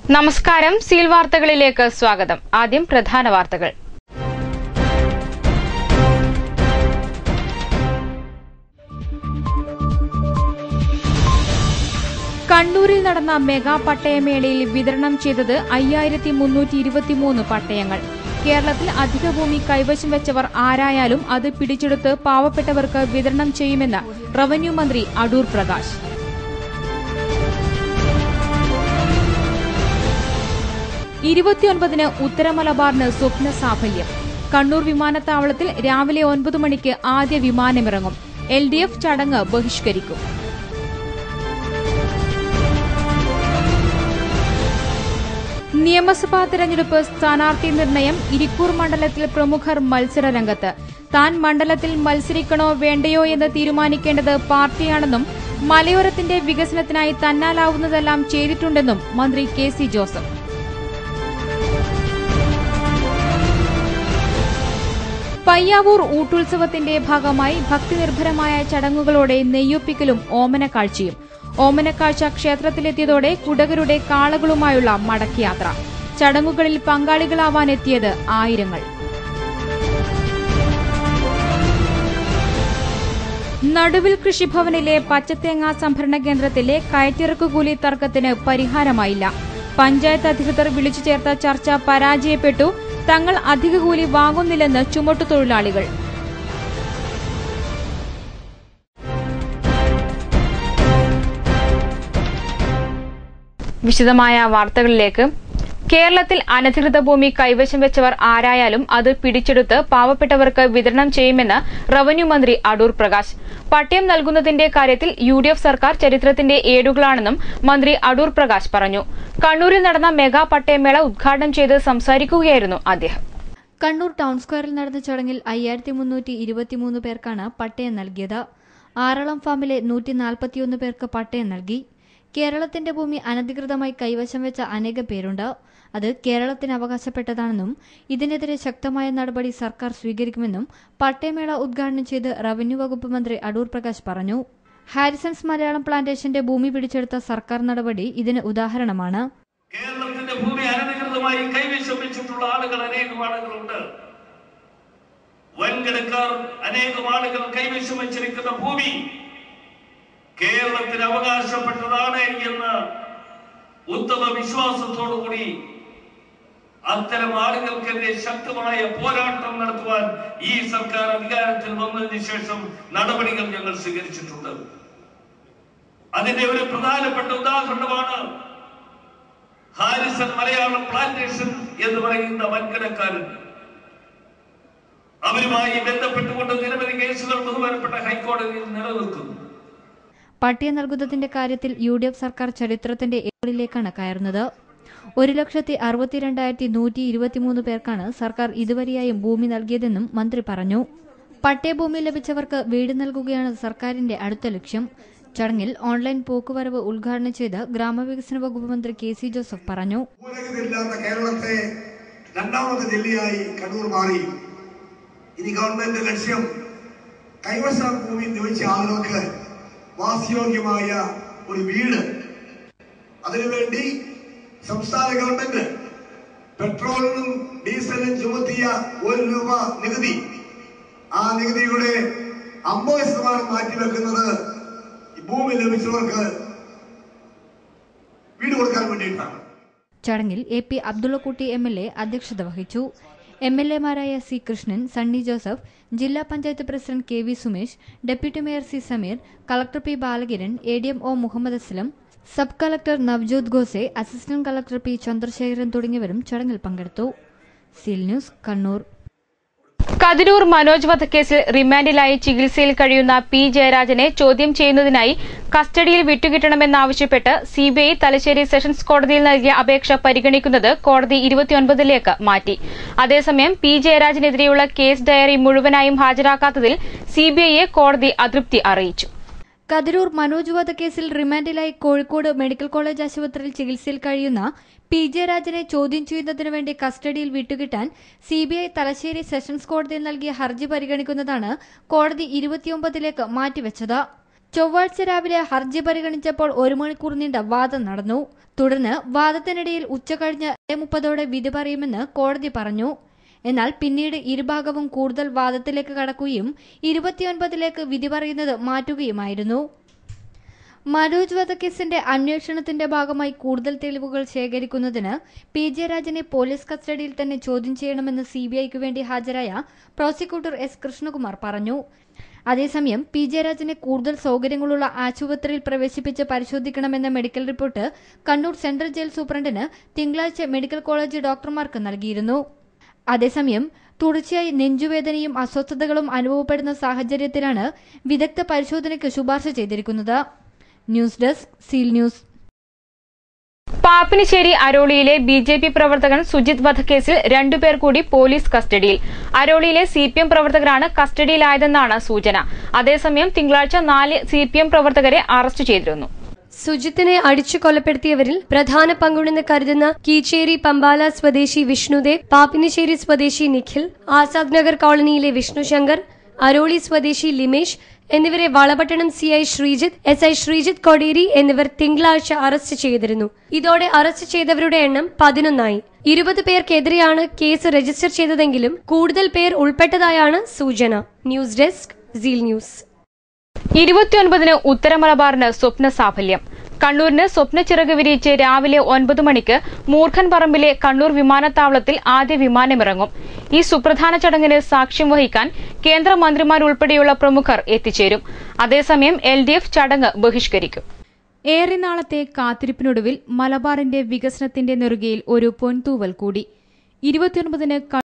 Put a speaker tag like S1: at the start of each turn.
S1: നമസ്കാരം സീൽ വാർത്തകളിലേക്ക് സ്വാഗതം ആദ്യം പ്രധാന വാർത്തകൾ കണ്ണൂരിൽ നടന്ന മെഗാ പട്ടയമേളയിൽ വിതരണം ചെയ്തത് അയ്യായിരത്തി മുന്നൂറ്റി ഇരുപത്തിമൂന്ന് പട്ടയങ്ങൾ കേരളത്തിൽ അധിക ഭൂമി കൈവശം വെച്ചവർ ആരായാലും അത് പിടിച്ചെടുത്ത് പാവപ്പെട്ടവർക്ക് വിതരണം ചെയ്യുമെന്ന് റവന്യൂ മന്ത്രി അടൂർ പ്രകാശ് ഇരുപത്തിയൊൻപതിന് ഉത്തരമലബാറിന് സ്വപ്ന സാഫല്യം കണ്ണൂർ വിമാനത്താവളത്തിൽ രാവിലെ ഒൻപത് മണിക്ക് ആദ്യ വിമാനമിറങ്ങും എൽ ഡി എഫ് ചടങ്ങ് ബഹിഷ്കരിക്കും നിയമസഭാ തെരഞ്ഞെടുപ്പ് സ്ഥാനാർത്ഥി നിർണയം ഇരിക്കൂർ മണ്ഡലത്തിൽ പ്രമുഖർ മത്സര രംഗത്ത് താൻ മണ്ഡലത്തിൽ മത്സരിക്കണോ വേണ്ടയോ എന്ന് തീരുമാനിക്കേണ്ടത് പാർട്ടിയാണെന്നും മലയോരത്തിന്റെ വികസനത്തിനായി തന്നാലാവുന്നതെല്ലാം ചെയ്തിട്ടുണ്ടെന്നും മന്ത്രി കെ സി ജോസഫ് പയ്യാവൂർ ഊട്ടുത്സവത്തിന്റെ ഭാഗമായി ഭക്തിനിർഭരമായ ചടങ്ങുകളോടെ നെയ്യൊപ്പിക്കലും ഓമനക്കാഴ്ചയും ഓമനക്കാഴ്ച ക്ഷേത്രത്തിലെത്തിയതോടെ കുടകരുടെ കാളകളുമായുള്ള മടക്കയാത്ര ചടങ്ങുകളിൽ പങ്കാളികളാവാനെത്തിയത് ആയിരങ്ങൾ നടുവിൽ കൃഷിഭവനിലെ പച്ചത്തേങ്ങ സംഭരണ കേന്ദ്രത്തിലെ കയറ്റിറക്കുകൂലി തർക്കത്തിന് പരിഹാരമായില്ല പഞ്ചായത്ത് അധികൃതർ വിളിച്ചു ചേർത്ത ചർച്ച പരാജയപ്പെട്ടു തങ്ങൾ അധിക കൂലി വാങ്ങുന്നില്ലെന്ന് ചുമട്ടുതൊഴിലാളികൾ വിശദമായ വാർത്തകളിലേക്ക് കേരളത്തിൽ അനധികൃത ഭൂമി കൈവശം വെച്ചവർ ആരായാലും അത് പിടിച്ചെടുത്ത് പാവപ്പെട്ടവർക്ക് വിതരണം ചെയ്യുമെന്ന് റവന്യൂ മന്ത്രി അടൂർ പ്രകാശ് പട്ടയം നൽകുന്നതിന്റെ കാര്യത്തിൽ യു ഡി എഫ് സർക്കാർ ചരിത്രത്തിന്റെ ഏടുകളാണെന്നും മന്ത്രി അടൂർ പ്രകാശ് പറഞ്ഞു കണ്ണൂരിൽ നടന്ന മെഗാ പട്ടയമേള ഉദ്ഘാടനം ചെയ്ത് സംസാരിക്കുകയായിരുന്നു അദ്ദേഹം
S2: കണ്ണൂർ ടൗൺ സ്ക്വയറിൽ നടന്ന ചടങ്ങിൽ അയ്യായിരത്തി മുന്നൂറ്റി ഇരുപത്തിമൂന്ന് പേർക്കാണ് പട്ടയം നൽകിയത് ആറളം ഫാമിലെ നൂറ്റി നാൽപ്പത്തിയൊന്ന് പേർക്ക് പട്ടയം നൽകി കേരളത്തിന്റെ ഭൂമി അനധികൃതമായി കൈവശം വെച്ച അനേകം പേരുണ്ട് അത് കേരളത്തിന് അവകാശപ്പെട്ടതാണെന്നും ഇതിനെതിരെ ശക്തമായ നടപടി സർക്കാർ സ്വീകരിക്കുമെന്നും പട്ടയമേള ഉദ്ഘാടനം ചെയ്ത് റവന്യൂ വകുപ്പ് മന്ത്രി അടൂർ പ്രകാശ് പറഞ്ഞു ഹാരിസൺസ് മലയാളം പ്ലാന്റേഷന്റെ ഭൂമി പിടിച്ചെടുത്ത സർക്കാർ നടപടി ഇതിന് ഉദാഹരണമാണ്
S3: കേരളത്തിന്റെ ഭൂമി അനധികൃതമായി കൈവശം വെച്ചിട്ടുള്ള ആളുകൾ അനേകം ആളുകളുണ്ട് വൻകിടക്കാർ അനേകം ആളുകൾ കൈവശം വെച്ചിരിക്കുന്ന ഭൂമി കേരളത്തിന് അവകാശപ്പെട്ടതാണ് എന്ന് ഉത്തമ വിശ്വാസത്തോടുകൂടി അത്തരം ആളുകൾക്കെതിരെ ശക്തമായ പോരാട്ടം നടത്തുവാൻ ഈ സർക്കാർ അധികാരത്തിൽ വന്നതിന് ശേഷം നടപടികൾ ഞങ്ങൾ സ്വീകരിച്ചിട്ടുണ്ട് അതിന്റെ ഒരു പ്രധാനപ്പെട്ട ഉദാഹരണമാണ് ഹാരിസൺ മലയാളം പ്ലാന്റേഷൻ എന്ന് പറയുന്ന വൻകിടക്കാരൻ അവരുമായി ബന്ധപ്പെട്ടുകൊണ്ട് നിരവധി കേസുകൾ ബഹുമാനപ്പെട്ട ഹൈക്കോടതിയിൽ നിലനിൽക്കുന്നു
S2: പട്ടിക നൽകുന്നതിന്റെ കാര്യത്തിൽ യു ഡി എഫ് സർക്കാർ ചരിത്രത്തിന്റെ ഏഴിലേക്കാണ് കയറുന്നത് ഒരു ലക്ഷത്തി അറുപത്തിരണ്ടായിരത്തി നൂറ്റി ഇരുപത്തിമൂന്ന് പേർക്കാണ് സർക്കാർ ഇതുവരെയായും ഭൂമി നൽകിയതെന്നും മന്ത്രി പറഞ്ഞു പട്ടയഭൂമി ലഭിച്ചവർക്ക് വീട് നൽകുകയാണ് സർക്കാരിന്റെ അടുത്ത ലക്ഷ്യം ചടങ്ങിൽ ഓൺലൈൻ പോക്കുവരവ് ഉദ്ഘാടനം ചെയ്ത് ഗ്രാമവികസന വകുപ്പ് മന്ത്രി കെ സി ജോസഫ് പറഞ്ഞു
S4: ഭൂരഹിതമില്ലാത്ത കേരളത്തെ രണ്ടാമത്തെ ജില്ലയായി കണ്ണൂർ മാറി ഇനി ഗവൺമെന്റ് ലക്ഷ്യം കൈവശ ഭൂമി ലഭിച്ച ആളുകൾക്ക് വാസയോഗ്യമായ ഒരു വീട് അതിനുവേണ്ടി സംസ്ഥാന ഗവൺമെന്റ് പെട്രോളിനും ഡീസലിനും ചുമത്തിയ ഒരു രൂപ നികുതി ആ നികുതിയുടെ അമ്പത് ശതമാനം മാറ്റിവെക്കുന്നത് ഈ ഭൂമി ലഭിച്ചവർക്ക് വീട് കൊടുക്കാൻ വേണ്ടിയിട്ടാണ്
S2: ചടങ്ങിൽ A P Abdullakutty M L A അധ്യക്ഷത വഹിച്ചു എം എൽ എമാരായ സി കൃഷ്ണൻ സണ്ണി ജോസഫ് ജില്ലാ panchayat president K V Sumesh deputy mayor C Sameer collector P Balakiran A D M O Muhammad Aslam sub collector Navjot Gose assistant collector P Chandrasekharan തുടങ്ങിയവരും ചടങ്ങിൽ പങ്കെടുത്തു സീൽ ന്യൂസ് കണ്ണൂർ
S1: കതിരൂർ മനോജ് വധക്കേസിൽ റിമാൻഡിലായി ചികിത്സയിൽ കഴിയുന്ന പി ജയരാജനെ ചോദ്യം ചെയ്യുന്നതിനായി കസ്റ്റഡിയിൽ വിട്ടുകിട്ടണമെന്നാവശ്യപ്പെട്ട് സിബിഐ തലശ്ശേരി സെഷൻസ് കോടതിയിൽ നൽകിയ അപേക്ഷ പരിഗണിക്കുന്നത് കോടതി ഇരുപത്തിയൊൻപതിലേക്ക് മാറ്റി അതേസമയം പി ജയരാജനെതിരെയുള്ള കേസ് ഡയറി മുഴുവനായും ഹാജരാക്കാത്തതിൽ സിബിഐയെ കോടതി അതൃപ്തി അറിയിച്ചു
S2: കതിരൂർ മനോജ് വധക്കേസിൽ റിമാൻഡിലായി കോഴിക്കോട് മെഡിക്കൽ കോളേജ് ആശുപത്രിയിൽ ചികിത്സയിൽ കഴിയുന്ന പി ജെ രാജനെ ചോദ്യം ചെയ്യുന്നതിനു വേണ്ടി കസ്റ്റഡിയിൽ വിട്ടുകിട്ടാൻ സിബിഐ തലശ്ശേരി സെഷൻസ് കോടതിയിൽ നൽകിയ ഹർജി പരിഗണിക്കുന്നതാണ് കോടതി ഇരുപത്തിയൊമ്പതിലേക്ക് മാറ്റിവെച്ചത് ചൊവ്വാഴ്ച രാവിലെ ഹർജി പരിഗണിച്ചപ്പോൾ ഒരു മണിക്കൂർ നീണ്ട വാദം നടന്നു തുടർന്ന് വാദത്തിനിടയിൽ ഉച്ചകഴിഞ്ഞ് മുപ്പതോടെ വിധി പറയുമെന്ന് കോടതി പറഞ്ഞു എന്നാൽ പിന്നീട് ഇരുഭാഗവും കൂടുതൽ വാദത്തിലേക്ക് കടക്കുകയും ഇരുപത്തിയൊൻപതിലേക്ക് വിധി പറയുന്നത് മാറ്റുകയുമായിരുന്നു മനോജ് വധക്കേസിന്റെ അന്വേഷണത്തിന്റെ ഭാഗമായി കൂടുതൽ തെളിവുകൾ ശേഖരിക്കുന്നതിന് പി ജയരാജനെ പോലീസ് കസ്റ്റഡിയിൽ തന്നെ ചോദ്യം ചെയ്യണമെന്ന് സിബിഐക്ക് വേണ്ടി ഹാജരായ പ്രോസിക്യൂട്ടർ എസ് കൃഷ്ണകുമാർ പറഞ്ഞു അതേസമയം പി ജയരാജനെ കൂടുതൽ സൗകര്യങ്ങളുള്ള ആശുപത്രിയിൽ പ്രവേശിപ്പിച്ച് പരിശോധിക്കണമെന്ന medical report Kannur central jail സൂപ്രണ്ടിന് തിങ്കളാഴ്ച മെഡിക്കൽ കോളേജ് ഡോക്ടർമാർക്ക് നൽകിയിരുന്നു അതേസമയം തുടർച്ചയായി നെഞ്ചുവേദനയും അസ്വസ്ഥതകളും അനുഭവപ്പെടുന്ന സാഹചര്യത്തിലാണ് വിദഗ്ധ പരിശോധനയ്ക്ക് ശുപാർശ ചെയ്തിരിക്കുന്നത് news desk seal news
S1: Pappinisseri അരോളിയിലെ ബി ജെ പി പ്രവർത്തകൻ സുജിത് വധക്കേസിൽ രണ്ടുപേർ കൂടി പോലീസ് കസ്റ്റഡിയിൽ അരോളിയിലെ സി പി എം പ്രവർത്തകരാണ് കസ്റ്റഡിയിലായതെന്നാണ് സൂചന അതേസമയം തിങ്കളാഴ്ച നാല് സി പി എം പ്രവർത്തകരെ അറസ്റ്റ് ചെയ്തിരുന്നു
S5: സുജിത്തിനെ അടിച്ചു കൊലപ്പെടുത്തിയവരിൽ പ്രധാന പങ്കുണ്ടെന്ന് കരുതുന്ന കീച്ചേരി പമ്പാല സ്വദേശി വിഷ്ണുദേവ് പാപ്പിനിശ്ശേരി സ്വദേശി നിഖിൽ ആസാദ് നഗർ കോളനിയിലെ വിഷ്ണുശങ്കർ അരോളി സ്വദേശി ലിമേഷ് എന്നിവരെ Valapattanam C I Sreejith S I Sreejith Koderi എന്നിവർ തിങ്കളാഴ്ച അറസ്റ്റ് ചെയ്തിരുന്നു ഇതോടെ അറസ്റ്റ് ചെയ്തവരുടെ എണ്ണം പതിനൊന്നായി ഇരുപത് പേർക്കെതിരെയാണ് കേസ് രജിസ്റ്റർ ചെയ്തതെങ്കിലും കൂടുതൽ പേർ ഉൾപ്പെട്ടതായാണ് സൂചന ന്യൂസ് ഡെസ്ക് സീൽ ന്യൂസ്
S1: ഇരുപത്തിയൊൻപതിന് ഉത്തര മലബാറിന് സ്വപ്ന സാഫല്യം കണ്ണൂരിന് സ്വപ്ന ചിറക് വിരിയിച്ച് രാവിലെ ഒൻപത് മണിക്ക് മൂർഖൻ പറമ്പിലെ കണ്ണൂർ വിമാനത്താവളത്തിൽ ആദ്യ വിമാനമിറങ്ങും ഈ സുപ്രധാന ചടങ്ങിന് സാക്ഷ്യം വഹിക്കാൻ കേന്ദ്രമന്ത്രിമാരുൾപ്പെടെയുള്ള പ്രമുഖർ എത്തിച്ചേരും അതേസമയം എൽ ഡി എഫ് ചടങ്ങ് ബഹിഷ്കരിക്കും
S6: ഏറെ നാളത്തെ കാത്തിരിപ്പിനൊടുവിൽ മലബാറിന്റെ വികസനത്തിന്റെ നെറുകയിൽ ഒരു പൊൻതൂവൽ കൂടി ഇരുപത്തിയൊൻപതിന്